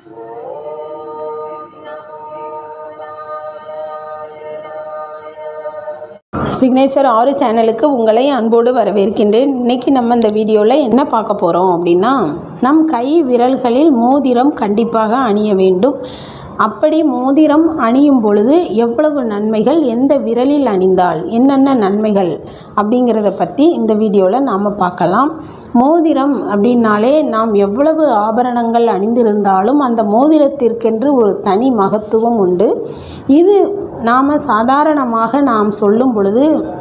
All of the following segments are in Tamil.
சிக்னேச்சர் ஆறு சேனலுக்கு உங்களை அன்போடு வரவேற்கின்றேன் இன்னைக்கு நம்ம இந்த வீடியோவில் என்ன பார்க்க போகிறோம் அப்படின்னா நம் கை விரல்களில் மோதிரம் கண்டிப்பாக அணிய வேண்டும் அப்படி மோதிரம் அணியும் பொழுது எவ்வளவு நன்மைகள் எந்த விரலில் அணிந்தால் என்னென்ன நன்மைகள் அப்படிங்கிறத பற்றி இந்த வீடியோவில் நாம் பார்க்கலாம் மோதிரம் அப்படின்னாலே நாம் எவ்வளவு ஆபரணங்கள் அணிந்திருந்தாலும் அந்த மோதிரத்திற்கென்று ஒரு தனி மகத்துவம் உண்டு இது நாம் சாதாரணமாக நாம் சொல்லும் பொழுது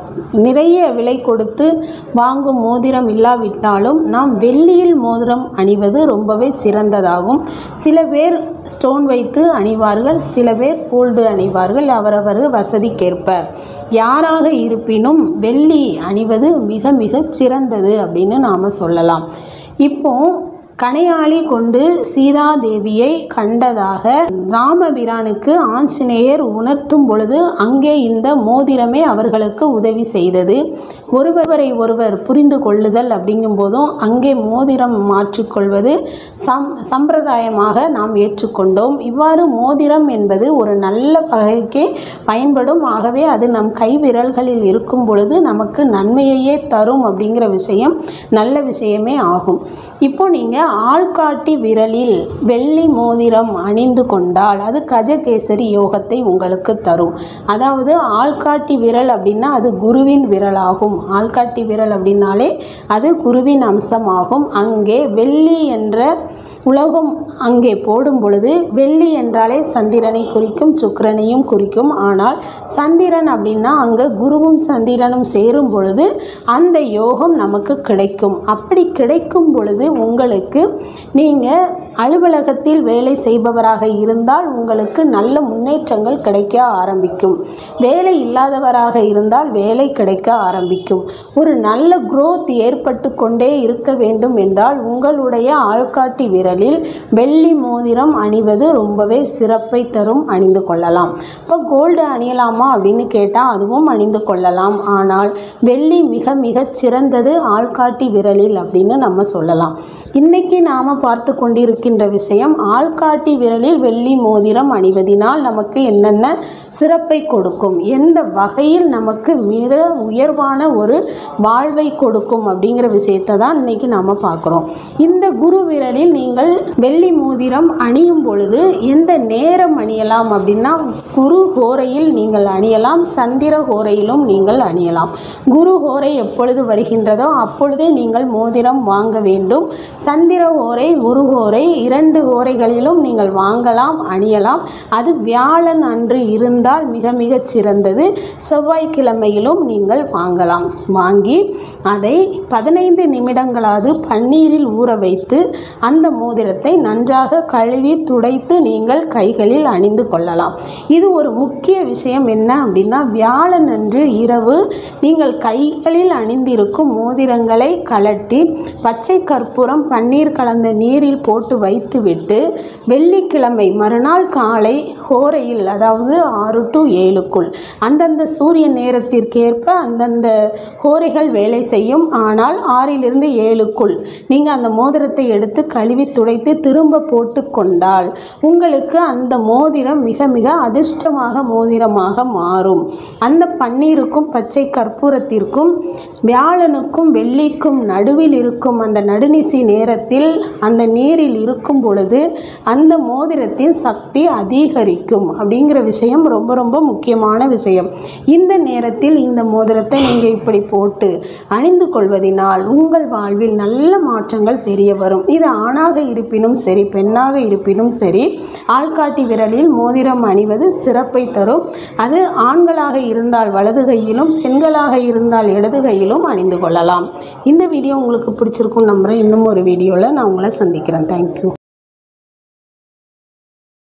நிறைய விலை கொடுத்து வாங்கும் மோதிரம் இல்லாவிட்டாலும் நாம் வெள்ளியில் மோதிரம் அணிவது ரொம்பவே சிறந்ததாகும் சில பேர் ஸ்டோன் வைத்து அணிவார்கள் சில பேர் கோல்டு அணிவார்கள் அவரவர் வசதிக்கேற்ப யாராக இருப்பினும் வெள்ளி அணிவது மிக மிக சிறந்தது அப்படின்னு நாம் சொல்லலாம் இப்போ கணையாளி கொண்டு சீதாதேவியை கண்டதாக ராமபிரானுக்கு ஆஞ்சநேயர் உணர்த்தும் பொழுது அங்கே இந்த மோதிரமே அவர்களுக்கு உதவி செய்தது ஒருவரை ஒருவர் புரிந்து கொள்ளுதல் அப்படிங்கும்போதும் அங்கே மோதிரம் மாற்றிக்கொள்வது சம் சம்பிரதாயமாக நாம் ஏற்றுக்கொண்டோம் இவ்வாறு மோதிரம் என்பது ஒரு நல்ல வகைக்கே பயன்படும் ஆகவே அது நம் கை விரல்களில் இருக்கும் பொழுது நமக்கு நன்மையையே தரும் அப்படிங்கிற விஷயம் நல்ல விஷயமே ஆகும் இப்போ நீங்கள் ஆள்காட்டி விரலில் வெள்ளி மோதிரம் அணிந்து கொண்டால் அது கஜகேசரி யோகத்தை உங்களுக்கு தரும் அதாவது ஆள்காட்டி விரல் அப்படின்னா அது குருவின் விரலாகும் ஆள்காட்டி விரல் அப்படின்னாலே அது குருவின் அம்சமாகும் அங்கே வெள்ளி என்ற உலகம் அங்கே போடும் பொழுது வெள்ளி என்றாலே சந்திரனை குறிக்கும் சுக்கிரனையும் குறிக்கும் ஆனால் சந்திரன் அப்படின்னா அங்கே குருவும் சந்திரனும் சேரும் பொழுது அந்த யோகம் நமக்கு கிடைக்கும் அப்படி கிடைக்கும் பொழுது உங்களுக்கு நீங்கள் அலுவலகத்தில் வேலை செய்பவராக இருந்தால் உங்களுக்கு நல்ல முன்னேற்றங்கள் கிடைக்க ஆரம்பிக்கும் வேலை இல்லாதவராக இருந்தால் வேலை கிடைக்க ஆரம்பிக்கும் ஒரு நல்ல growth ஏற்பட்டு கொண்டே இருக்க வேண்டும் என்றால் உங்களுடைய ஆள்காட்டி விரலில் வெள்ளி மோதிரம் அணிவது ரொம்பவே சிறப்பை தரும் அணிந்து கொள்ளலாம் இப்போ கோல்டு அணியலாமா அப்படின்னு கேட்டால் அதுவும் அணிந்து கொள்ளலாம் ஆனால் வெள்ளி மிக மிக சிறந்தது ஆள்காட்டி விரலில் அப்படின்னு நம்ம சொல்லலாம் இன்னைக்கு நாம் பார்த்து கொண்டிருக்கின்ற விஷயம் ஆள்காட்டி விரலில் வெள்ளி மோதிரம் அணிவதினால் நமக்கு என்னென்ன சிறப்பை கொடுக்கும் எந்த வகையில் நமக்கு மிக உயர்வான ஒரு வாழ்வை கொடுக்கும் அப்படிங்கிற விஷயத்தை தான் இன்னைக்கு நாம் பார்க்குறோம் இந்த குரு விரலில் நீங்கள் வெள்ளி மோதிரம் அணியும் பொழுது எந்த நேரம் அணியலாம் அப்படின்னா குரு ஹோரையில் நீங்கள் அணியலாம் சந்திர ஹோரையிலும் நீங்கள் அணியலாம் குரு ஹோரை எப்பொழுது வருகின்றதோ அப்பொழுதே நீங்கள் மோதிரம் வாங்க வேண்டும் சந்திர ஹோரை குரு ஹோரை இரண்டு ஹோரைகளிலும் நீங்கள் வாங்கலாம் அணியலாம் அது வியாழன் அன்று இருந்தால் மிக மிகச் சிறந்தது செவ்வாய்க்கிழமையிலும் நீங்கள் வாங்கலாம் வாங்கி அதை பதினைந்து நிமிடங்களாவது பன்னீரில் ஊற வைத்து அந்த மோதிரத்தை நன்றாக கழுவி துடைத்து நீங்கள் கைகளில் அணிந்து கொள்ளலாம் இது ஒரு முக்கிய விஷயம் என்ன அப்படின்னா வியாழன் அன்று இரவு நீங்கள் கைகளில் அணிந்திருக்கும் மோதிரங்களை கலட்டி பச்சை கற்பூரம் பன்னீர் கலந்த நீரில் போட்டு வைத்துவிட்டு வெள்ளிக்கிழமை மறுநாள் காலை ஹோரையில் அதாவது ஆறு டு ஏழுக்குள் அந்தந்த சூரிய நேரத்திற்கேற்ப அந்தந்த ஹோரைகள் வேலை செய்யும் ஆனால் ஆறிலிருந்து ஏழுக்குள் நீங்கள் அந்த மோதிரத்தை எடுத்து கழுவி துடைத்து திரும்ப போட்டு கொண்டால் உங்களுக்கு அந்த மோதிரம் மிக மிக அதிர்ஷ்டமாக மோதிரமாக மாறும் அந்த பன்னீருக்கும் பச்சை கற்பூரத்திற்கும் வியாழனுக்கும் வெள்ளிக்கும் நடுவில் இருக்கும் அந்த நடுநிசி நேரத்தில் அந்த நீரில் இருக்கும் பொழுது அந்த மோதிரத்தின் சக்தி அதிகரிக்கும் அப்படிங்கிற விஷயம் ரொம்ப ரொம்ப முக்கியமான விஷயம் இந்த நேரத்தில் இந்த மோதிரத்தை நீங்கள் இப்படி போட்டு அணிந்து கொள்வதினால் உங்கள் வாழ்வில் நல்ல மாற்றங்கள் தெரிய வரும் இது ஆணாக இருப்பினும் சரி பெண்ணாக இருப்பினும் சரி ஆள்காட்டி விரலில் மோதிரம் அணிவது சிறப்பை தரும் அது ஆண்களாக இருந்தால் வலது கையிலும் பெண்களாக இருந்தால் இடது கையிலும் அணிந்து கொள்ளலாம் இந்த வீடியோ உங்களுக்கு பிடிச்சிருக்கும் நம்புகிறேன் இன்னும் ஒரு வீடியோவில் நான் உங்களை சந்திக்கிறேன் தேங்க்யூ